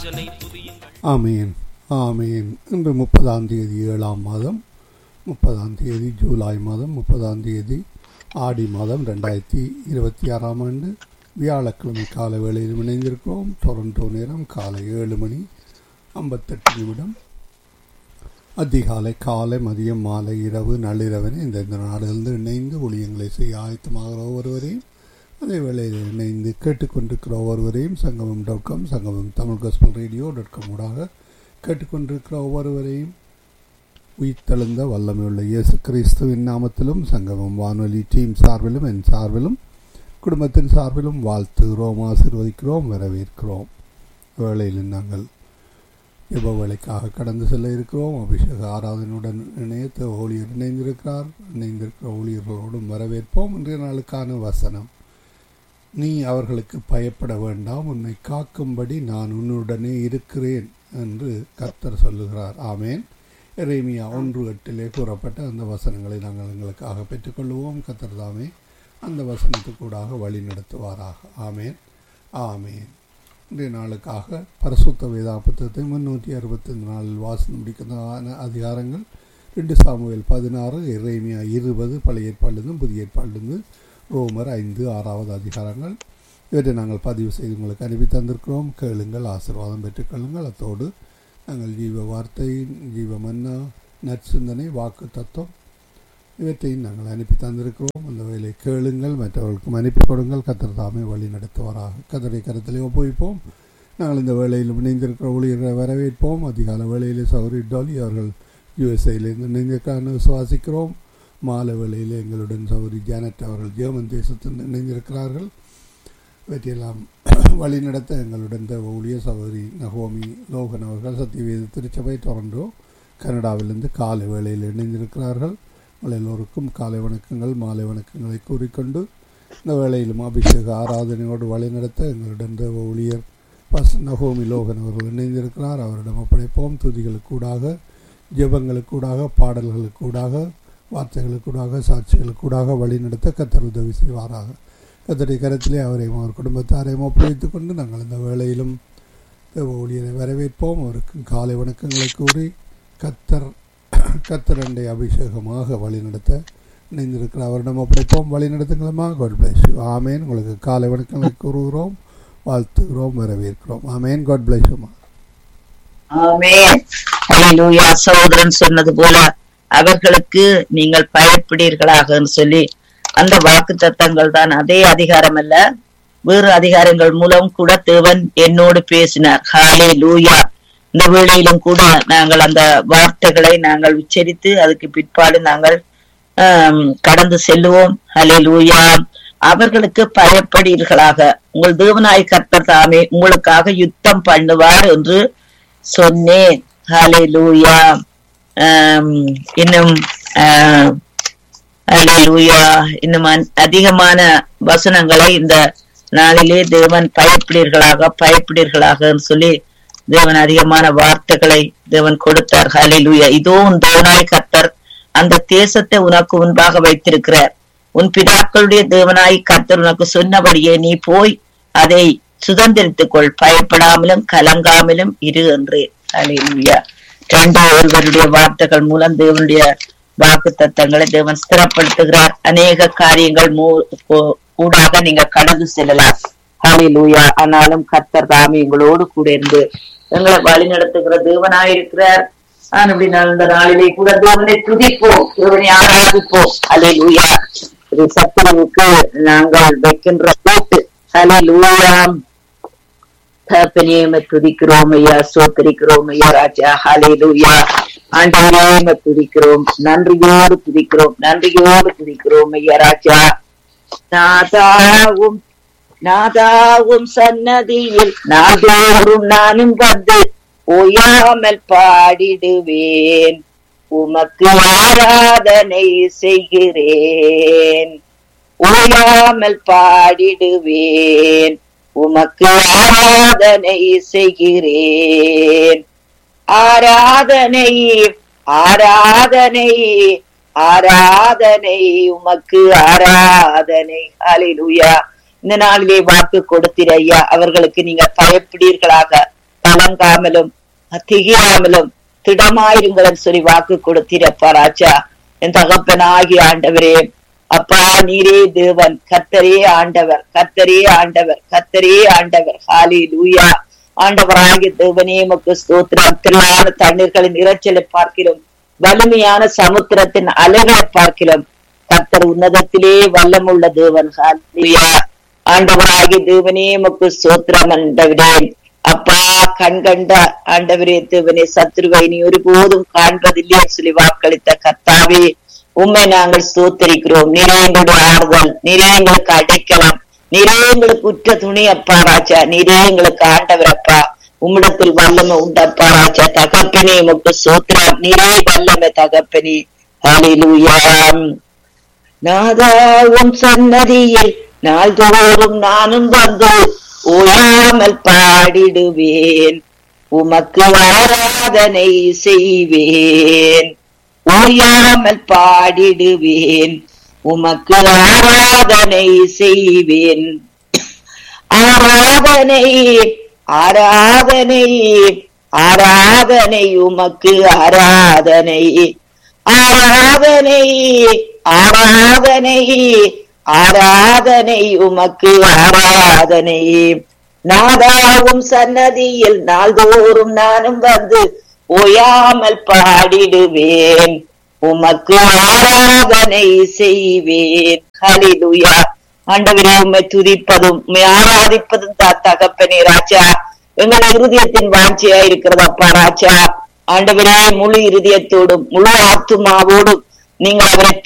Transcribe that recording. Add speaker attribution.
Speaker 1: ராஜனை துதியுங்கள்
Speaker 2: ஆமீன் ஆமீன் இன்று முப்பதாம் தேதி ஏழாம் மாதம் முப்பதாம் தேதி ஜூலை மாதம் முப்பதாம் தேதி ஆடி மாதம் ரெண்டாயிரத்தி இருபத்தி ஆறாம் ஆண்டு வியாழக்கிழமை காலை வேளையில் இணைந்திருக்கிறோம் டொரண்டோ நேரம் காலை ஏழு மணி ஐம்பத்தெட்டு நிமிடம் அதிகாலை காலை மதியம் மாலை இரவு நள்ளிரவனை இந்த இந்த நாடுகளிலிருந்து இணைந்து ஒளியங்களை செய்ய ஆயத்தமாகிற ஒவ்வொருவரையும் அதே வேளையில் இணைந்து கேட்டுக்கொண்டிருக்கிற ஒவ்வொருவரையும் சங்கமம் dot com Sangamam Tamil gospel radio dot com ஊடாக கேட்டுக்கொண்டிருக்கிற ஒவ்வொருவரையும் உயிர்த்தெழுந்த வல்லமையுள்ள இயேசு கிறிஸ்துவின் நாமத்திலும் சங்கமம் வானொலி டீம் சார்பிலும் என் சார்பிலும் குடும்பத்தின் சார்பிலும் வாழ்த்துகிறோம் ஆசீர்வதிக்கிறோம் வரவேற்கிறோம் வேளையில் நாங்கள் யுப வேலைக்காக கடந்து செல்ல இருக்கிறோம் அபிஷேக ஆராதனையுடன் இணையத்த ஊழியர் இணைந்திருக்கிறார் இணைந்திருக்கிற ஊழியர்களோடும் வரவேற்போம் இன்றைய நாளுக்கான வசனம் நீ அவர்களுக்கு பயப்பட வேண்டாம் உன்னை காக்கும்படி நான் உன்னுடனே இருக்கிறேன் என்று கர்த்தர் சொல்லுகிறார் ஆமேன் எரேமியா ஒன்று எட்டிலே கூறப்பட்ட அந்த வசனங்களை நாங்கள் எங்களுக்காக பெற்றுக்கொள்வோம் கர்த்தர் தாமே அந்த வசனத்துக்கூடாக வழி நடத்துவாராக ஆமேன் ஆமேன் இன்றைய நாளுக்காக பரிசுத்த வேதா புத்தகத்தை முன்னூற்றி அறுபத்தைந்து நாளில் வாசனம் முடிக்கிறதான அதிகாரங்கள் ரெண்டு சாமுவேல் பதினாறு இறைமையா இருபது பழைய ஏற்பாடுலேருந்து புதிய ஏற்பாடுலேருந்து ரோமர் ஐந்து ஆறாவது அதிகாரங்கள் இவற்றை நாங்கள் பதிவு செய்து உங்களுக்கு அனுப்பி தந்திருக்கிறோம் கேளுங்கள் ஆசீர்வாதம் பெற்றுக்கொள்ளுங்கள் அத்தோடு நாங்கள் ஜீவ வார்த்தை ஜீவ மன்னா நற்சிந்தனை வாக்கு தத்துவம் இவற்றையும் நாங்கள் அனுப்பி தந்திருக்கிறோம் அந்த வேலை கேளுங்கள் மற்றவர்களுக்கும் அனுப்பி கொடுங்கள் கத்தர் தாமே வழி நடத்துவாராக கத்தரை கருத்திலே ஒப்புவிப்போம் நாங்கள் இந்த வேலையில் இணைந்திருக்கிற ஊழியர்களை வரவேற்போம் அதிகால வேளையிலே சௌரி டாலி அவர்கள் யுஎஸ்ஐயிலிருந்து இணைந்திருக்கான்னு விசுவாசிக்கிறோம் மாலை வேளையில் எங்களுடன் சௌரி ஜானட் அவர்கள் ஜெர்மன் தேசத்தில் இணைந்திருக்கிறார்கள் இவற்றையெல்லாம் வழிநடத்த எங்களுடன் ஊழிய சகோதரி நகோமி லோகன் அவர்கள் சத்தியவேத திருச்சபை டொரண்டோ கனடாவிலிருந்து காலை வேளையில் இணைந்திருக்கிறார்கள் உங்கள் எல்லோருக்கும் காலை வணக்கங்கள் மாலை வணக்கங்களை கூறிக்கொண்டு இந்த வேளையிலும் அபிஷேக ஆராதனையோடு வழிநடத்த எங்களுடன் ஊழியர் பஸ் நகோமி லோகன் அவர்கள் இணைந்திருக்கிறார் அவரிடம் ஒப்படைப்போம் துதிகளுக்கூடாக ஜெபங்களுக்கூடாக பாடல்களுக்கூடாக வார்த்தைகளுக்கூடாக சாட்சிகளுக்கூடாக வழிநடத்த கத்தர் உதவி செய்வாராக கத்தரை கரத்திலே அவரையும் அவர் குடும்பத்தாரையும் ஒப்படைத்துக் கொண்டு நாங்கள் இந்த வேளையிலும் ஊழியரை வரவேற்போம் அவருக்கு காலை வணக்கங்களை கூறி கத்தர் கத்தரண்டை அபிஷேகமாக வழிநடத்த இணைந்திருக்கிற அவரிடம் ஒப்படைப்போம் வழி நடத்துங்களமா காட் பிளஸ் யூ ஆமேன் உங்களுக்கு காலை வணக்கங்களை கூறுகிறோம் வாழ்த்துகிறோம் வரவேற்கிறோம் ஆமேன் காட் பிளஸ் யூமா
Speaker 3: ஆமென் ஹalleluya சகோதரன் சொன்னது போல அவர்களுக்கு நீங்கள் பயப்படுவீர்களாக சொல்லி அந்த வாக்கு தத்தங்கள் தான் அதே அதிகாரம் அல்ல வேறு அதிகாரங்கள் மூலம் கூட தேவன் என்னோடு பேசினார் ஹாலே லூயா இந்த வேளையிலும் கூட நாங்கள் அந்த வார்த்தைகளை நாங்கள் உச்சரித்து அதுக்கு பிற்பாடு நாங்கள் கடந்து செல்லுவோம் ஹலே லூயா அவர்களுக்கு பயப்படுவீர்களாக உங்கள் தேவநாய் கர்த்தர் தாமே உங்களுக்காக யுத்தம் பண்ணுவார் என்று சொன்னேன் ஹலே லூயா இன்னும் லூயா இன்னும் அதிகமான வசனங்களை இந்த நாளிலே தேவன் பயப்படுவீர்களாக பயப்படுவீர்களாக சொல்லி தேவன் அதிகமான வார்த்தைகளை தேவன் கொடுத்தார் ஹலிலூயா இதோ உன் தேவனாய் கத்தர் அந்த தேசத்தை உனக்கு முன்பாக வைத்திருக்கிறார் உன் பிதாக்களுடைய தேவனாய் கத்தர் உனக்கு சொன்னபடியே நீ போய் அதை சுதந்திரித்துக் கொள் பயப்படாமலும் கலங்காமலும் இரு என்று ஹலிலூயா ரெண்டு ஒருவருடைய வார்த்தைகள் மூலம் தேவனுடைய வாக்கு தத்தங்களை தேவன் ஸ்திரப்படுத்துகிறார் அநேக காரியங்கள் கூடாக நீங்க கடந்து செல்லலாம் ஹலிலூயா ஆனாலும் கத்தர் தாமி எங்களோடு கூட இருந்து எங்களை வழி நடத்துகிற தேவனாயிருக்கிறார் அப்படி இந்த நாளிலே கூட தேவனை துதிப்போம் தேவனை ஆராதிப்போம் அலே லூயா இது சத்துருவுக்கு நாங்கள் வைக்கின்ற போட்டு அலே லூயா தகப்பனேம துதிக்கிறோம் ஐயா சோத்தரிக்கிறோம் ஐயா ராஜா ஹலே லூயா ஆண்டவரேம துதிக்கிறோம் நன்றியோடு துதிக்கிறோம் நன்றியோடு துதிக்கிறோம் ஐயா ராஜா நாதாவும் நாதாவும் சன்னதியில் நாதோறும் நானும் வந்து ஓயாமல் பாடிடுவேன் உமக்கு ஆராதனை செய்கிறேன் ஓயாமல் பாடிடுவேன் உமக்கு ஆராதனை செய்கிறேன் ஆராதனை ஆராதனை ஆராதனை உமக்கு ஆராதனை ஹalleluya இந்த நாளிலே வாக்கு கொடுத்திர ஐயா அவர்களுக்கு நீங்க பயப்படுவீர்களாக கலங்காமலும் திகிராமலும் திடமாயிருங்கள் சொல்லி வாக்கு கொடுத்தீரப்பா ராஜா என் தகப்பனாகி ஆண்டவரே அப்பா நீரே தேவன் கத்தரே ஆண்டவர் கத்தரே ஆண்டவர் கத்தரே ஆண்டவர் ஹாலி லூயா ஆண்டவராகிய தேவனே மக்கு ஸ்தோத்திரம் திரளான தண்ணீர்களின் இறைச்சலை பார்க்கிறோம் வலிமையான சமுத்திரத்தின் அலைகளை பார்க்கிறோம் கத்தர் உன்னதத்திலே வல்லமுள்ள தேவன் ஹாலியா ஆண்டவராகிய தேவனே மக்கு ஸ்தோத்திரம் ஆண்டவரே அப்பா கண் கண்ட ஆண்டவரே தேவனே சத்ருவை நீ ஒருபோதும் காண்பதில்லை சொல்லி வாக்களித்த கத்தாவே உண்மை நாங்கள் ஸ்தோத்தரிக்கிறோம் நிறைய எங்களுடைய ஆறுதல் நிறைய எங்களுக்கு அடைக்கலாம் நிறைய எங்களுக்கு உற்ற துணி அப்பா ராஜா நிறைய எங்களுக்கு ஆண்டவர் அப்பா உம்மிடத்தில் வல்லமை உண்டப்பா ராஜா தகப்பனே உமக்கு சோத்திரம் நிறைய வல்லமை தகப்பனே ஹalleluya நாதாவும் சன்னதியில் நாள்தோறும் நானும் வந்து ஓயாமல் பாடிடுவேன் உமக்கு ஆராதனை செய்வேன் ஓயாமல் பாடிடுவேன் உமக்கு ஆராதனை செய்வேன் ஆராதனை ஆராதனை ஆராதனை உமக்கு ஆராதனை ஆராதனை ஆராதனை ஆராதனை உமக்கு ஆராதனை நாதாவும் சன்னதியில் நாள்தோறும் நானும் வந்து ஓயாமல் பாடிடுவேன் உமக்கு ஆராதனை செய்வேன் ஹலிலுயா ஆண்டவரே உண்மை துதிப்பதும் உண்மை ஆராதிப்பதும் தா தகப்பனே ராஜா எங்கள் இருதயத்தின் வாஞ்சியா இருக்கிறது அப்பா ராஜா ஆண்டவரே முழு இருதயத்தோடும் முழு ஆத்துமாவோடும் நீங்கள் அவரை